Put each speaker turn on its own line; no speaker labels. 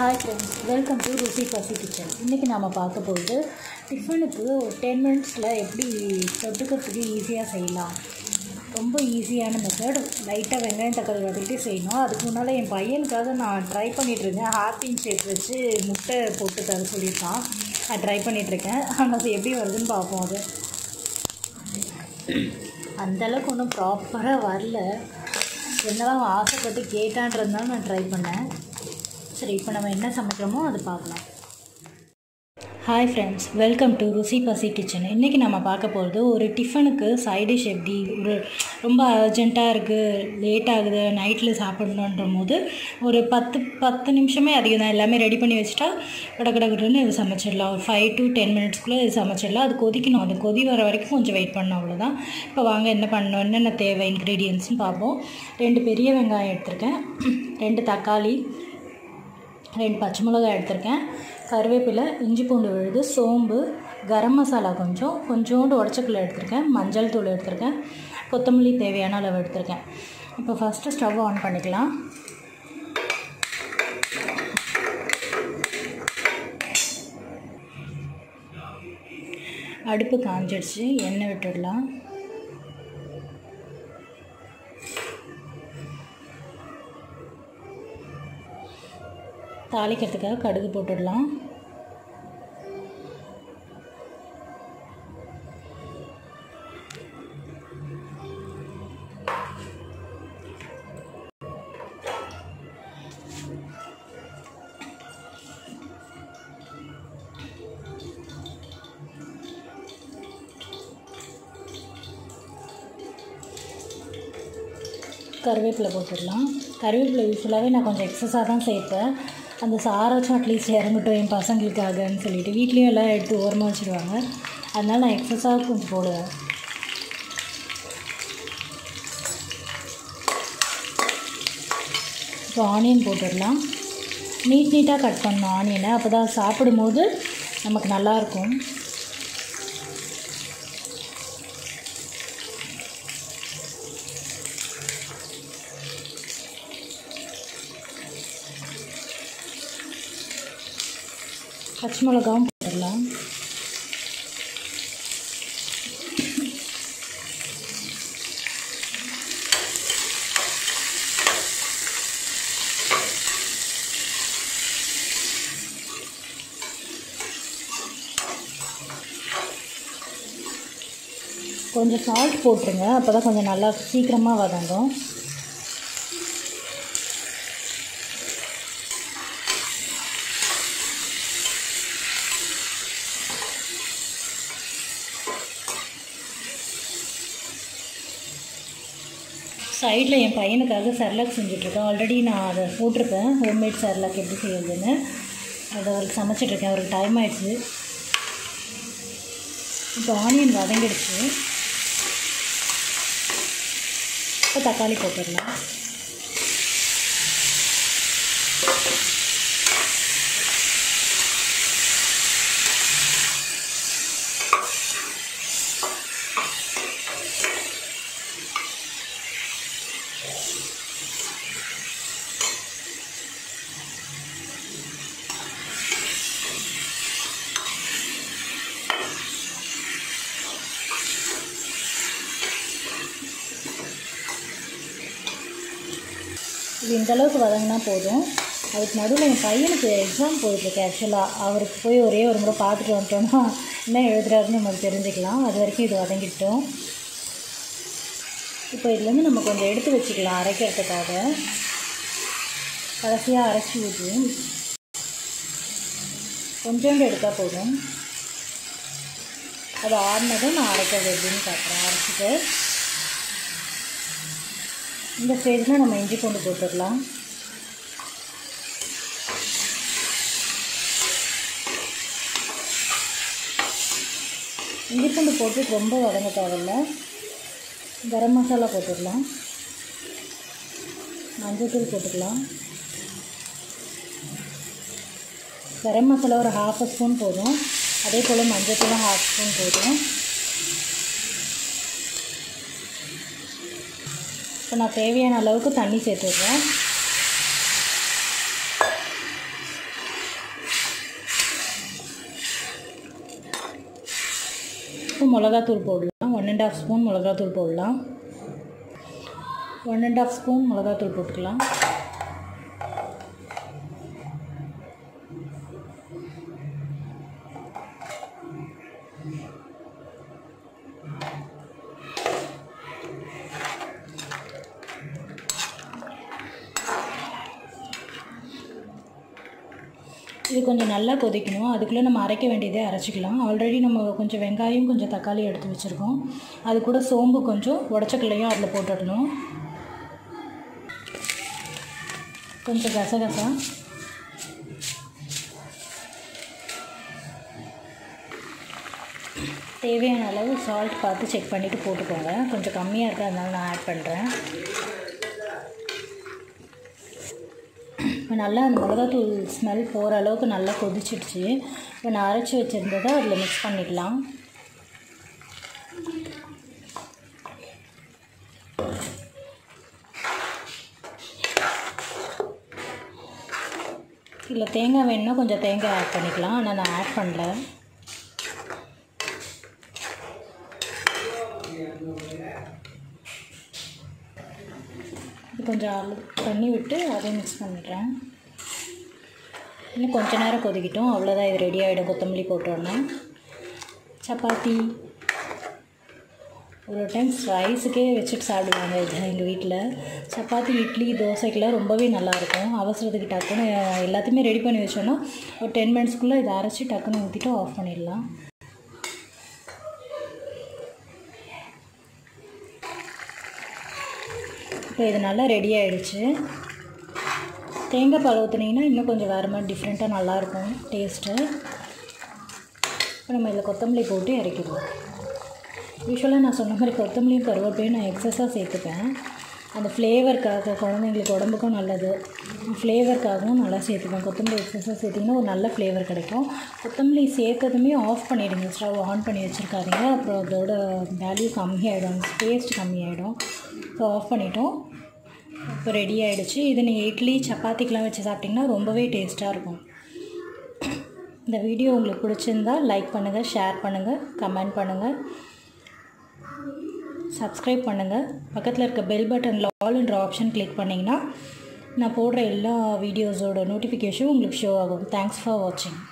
hi friends welcome to ருசி பசி kitchen இன்றைக்கி நாம் பார்க்க போகிறது டிஃபனுக்கு ஒரு டென் மினிட்ஸில் எப்படி தொட்டுக்கிறதுக்கு ஈஸியாக செய்யலாம் ரொம்ப ஈஸியான மெத்தட் லைட்டாக வெங்காயம் தக்காளி வதக்கிட்டு செய்யணும் அதுக்கு முன்னால் என் பையனுக்காக நான் ட்ரை பண்ணிகிட்ருக்கேன் ஹாப்பின் ஷேப் வச்சு முட்டை போட்டு தர சொல்லியிருக்கான் நான் ட்ரை பண்ணிகிட்ருக்கேன் ஆனால் அது எப்படி வருதுன்னு பார்ப்போம் அது அந்தளவுக்கு ஒன்றும் ப்ராப்பராக வரல என்னதான் ஆசைப்பட்டு கேட்டான்றதுனால நான் ட்ரை பண்ணேன் சரி இப்போ நம்ம என்ன சமைக்கிறோமோ அது பார்க்கலாம் ஹாய் ஃப்ரெண்ட்ஸ் வெல்கம் டு ருசி பசி கிச்சன் இன்றைக்கி நம்ம பார்க்க போகிறது ஒரு டிஃபனுக்கு சைட் டிஷ் எப்படி ஒரு ரொம்ப அர்ஜெண்ட்டாக இருக்குது லேட் ஆகுது நைட்டில் சாப்பிடணுன்ற போது ஒரு பத்து பத்து நிமிஷமே அதிகம் தான் எல்லாமே ரெடி பண்ணி வச்சுட்டா கடக்கடக்குன்னு இது சமைச்சிடலாம் ஒரு ஃபைவ் டு டென் மினிட்ஸ்க்குள்ளே இது சமைச்சிடலாம் அது கொதிக்கணும் அது கொதி வர வரைக்கும் கொஞ்சம் வெயிட் பண்ணணும் அவ்வளோதான் இப்போ வாங்க என்ன பண்ணணும் என்னென்ன தேவை இன்க்ரீடியன்ட்ஸ்னு பார்ப்போம் ரெண்டு பெரிய வெங்காயம் எடுத்திருக்கேன் ரெண்டு தக்காளி ரெண்டு பச்சை மிளகாய் எடுத்திருக்கேன் கருவேப்பிலை இஞ்சி பூண்டு விழுது சோம்பு கரம் மசாலா கொஞ்சம் கொஞ்சோண்டு உடச்சக்கல்ல எடுத்திருக்கேன் மஞ்சள் தூள் எடுத்திருக்கேன் கொத்தமல்லி தேவையான அளவு எடுத்திருக்கேன் இப்போ ஃபஸ்ட்டு ஸ்டவ் ஆன் பண்ணிக்கலாம் அடுப்பு காஞ்சிடுச்சு எண்ணெய் விட்டுடலாம் தாளிக்கிறதுக்காக கடுகு போட்டுடலாம் கருவேப்பிலை போட்டுடலாம் கருவேப்பிலை யூஸ்ஃபுல்லாகவே நான் கொஞ்சம் எக்ஸஸாக தான் சேர்ப்பேன் அந்த சாராச்சும் அட்லீஸ்ட் இறங்கட்டும் என் பசங்களுக்காகன்னு சொல்லிட்டு வீட்லேயும் எல்லாம் எடுத்து ஓரமாக வச்சுருவாங்க அதனால் நான் எக்ஸஸாக கொஞ்சம் போடுவேன் இப்போ ஆனியன் போட்டுடலாம் நீட் நீட்டாக கட் பண்ணணும் ஆனியனை அப்போ தான் சாப்பிடும்போது நமக்கு நல்லாயிருக்கும் பச்சை மிளகாவும் போட்டுடலாம் கொஞ்சம் சால்ட் போட்டுருங்க அப்போ தான் கொஞ்சம் நல்லா சீக்கிரமாக வதங்கும் சைடில் என் பையனுக்காக சர்லாக் செஞ்சிட்ருக்கேன் ஆல்ரெடி நான் அதை போட்டிருப்பேன் ஹோம்மேட் சர்லாக் எப்படி செய்யறதுன்னு அதை அவருக்கு சமைச்சிட்ருக்கேன் அவருக்கு டைம் ஆயிடுச்சு இப்போ ஆனியன் வதங்கிடுச்சு இப்போ தக்காளி போட்டுடலாம் இது இந்த அளவுக்கு வதங்கினா போதும் அதுக்கு நடுவில் என் பையனுக்கு எக்ஸாம் போயிட்டுருக்கு ஆக்சுவலாக அவருக்கு போய் ஒரே ஒரு முறை பார்த்துட்டு வந்துட்டோன்னா என்ன எழுதுறாருன்னு நமக்கு தெரிஞ்சுக்கலாம் அது வரைக்கும் இது வதங்கிட்டோம் இப்போ இதுலேருந்து நம்ம கொஞ்சம் எடுத்து வச்சுக்கலாம் அரைக்கிறதுக்காக கடைசியாக அரைச்சி ஊற்றி கொஞ்சோண்டு எடுத்தால் போதும் அது ஆடினதும் நான் அரைக்கிறது எப்படின்னு காட்டுறேன் அரைச்சிட்டு இந்த ஸ்டேஜில் நம்ம இஞ்சி பூண்டு போட்டுடலாம் இஞ்சி பூண்டு போட்டு ரொம்ப வதங்க தேவையில்ல கரம் மசாலா போட்டுடலாம் மஞ்சள்தூள் போட்டுக்கலாம் கரம் மசாலா ஒரு ஹாஃப் ஸ்பூன் போதும் அதே போல் மஞ்சள்தூளும் ஹாஃப் ஸ்பூன் போதும் இப்போ நான் தேவையான அளவுக்கு தண்ணி சேர்த்துடுறேன் இப்போ மிளகாத்தூள் போடலாம் ஒன் அண்ட் ஆஃப் ஸ்பூன் மிளகாத்தூள் போடலாம் ஒன் அண்ட் ஆஃப் ஸ்பூன் மிளகாத்தூள் போட்டுக்கலாம் இது கொஞ்சம் நல்லா கொதிக்கணும் அதுக்குள்ளே நம்ம அரைக்க வேண்டியதே அரைச்சிக்கலாம் ஆல்ரெடி நம்ம கொஞ்சம் வெங்காயம் கொஞ்சம் தக்காளி எடுத்து வச்சுருக்கோம் அது கூட சோம்பு கொஞ்சம் உடச்சக்கல்லையும் அதில் போட்டுடணும் கொஞ்சம் கசகசா தேவையான அளவு சால்ட் பார்த்து செக் பண்ணிவிட்டு போட்டுக்கோங்க கொஞ்சம் கம்மியாக இருக்கா அதனால நான் ஆட் பண்ணுறேன் இப்போ நல்லா அந்த மிளகாத்தூள் ஸ்மெல் போகிற அளவுக்கு நல்லா கொதிச்சிடுச்சு இப்போ நான் அரைச்சி வச்சுருந்ததை அதில் மிக்ஸ் பண்ணிடலாம் இல்லை தேங்காய் வேணுன்னா கொஞ்சம் தேங்காய் ஆட் பண்ணிக்கலாம் ஆனால் நான் ஆட் பண்ணல இது கொஞ்சம் தண்ணி விட்டு அதையும் மிக்ஸ் பண்ணிடுறேன் இன்னும் கொஞ்ச நேரம் கொதிக்கிட்டோம் அவ்வளோதான் இது ரெடி ஆகிடும் கொத்தமல்லி போட்டோன்னே சப்பாத்தி ஒரு டைம் ரைஸுக்கே வச்சுட்டு சாப்பிடுவாங்க இது எங்கள் வீட்டில் சப்பாத்தி இட்லி தோசைக்கெலாம் ரொம்பவே நல்லாயிருக்கும் அவசரத்துக்கு டக்குன்னு எல்லாத்தையுமே ரெடி பண்ணி வச்சோன்னா ஒரு டென் மினிட்ஸ்க்குள்ளே இதை அரைச்சி டக்குன்னு ஊற்றிட்டு ஆஃப் பண்ணிடலாம் இப்போ இது நல்லா ரெடி ஆகிடுச்சு தேங்காய் பால் ஊற்றுனீங்கன்னா இன்னும் கொஞ்சம் வேறு மாதிரி டிஃப்ரெண்ட்டாக நல்லாயிருக்கும் டேஸ்ட்டு இப்போ நம்ம இதில் கொத்தமல்லி போட்டு இறக்கிடுவோம் யூஸ்வலாக நான் சொன்ன மாதிரி கொத்தமல்லியும் கருவேப்பிலையும் நான் எக்ஸஸாக சேர்த்துப்பேன் அந்த ஃப்ளேவருக்காக குழந்தைங்களுக்கு உடம்புக்கும் நல்லது ஃப்ளேவருக்காகவும் நல்லா சேர்த்துப்பேன் கொத்தமல்லி எக்ஸஸாக சேர்த்திங்கன்னா ஒரு நல்ல ஃப்ளேவர் கிடைக்கும் கொத்தமல்லி சேர்த்ததுமே ஆஃப் பண்ணிவிடுங்க ஸ்டவ் ஆன் பண்ணி வச்சுருக்காதீங்க அப்புறம் அதோட வேல்யூ கம்மியாயிடும் டேஸ்ட் கம்மியாயிடும் ஸோ ஆஃப் பண்ணிட்டோம் இப்போ ரெடி ஆகிடுச்சு இது நீங்கள் இட்லி சப்பாத்திக்கெலாம் வச்சு சாப்பிட்டிங்கன்னா ரொம்பவே டேஸ்ட்டாக இருக்கும் இந்த வீடியோ உங்களுக்கு பிடிச்சிருந்தா லைக் பண்ணுங்கள் ஷேர் பண்ணுங்கள் கமெண்ட் பண்ணுங்கள் சப்ஸ்கிரைப் பண்ணுங்கள் பக்கத்தில் இருக்க பெல் பட்டனில் ஆல்ன்ற ஆப்ஷன் கிளிக் பண்ணிங்கன்னா நான் போடுற எல்லா வீடியோஸோட நோட்டிஃபிகேஷனும் உங்களுக்கு ஷோ ஆகும் தேங்க்ஸ் ஃபார் வாட்சிங்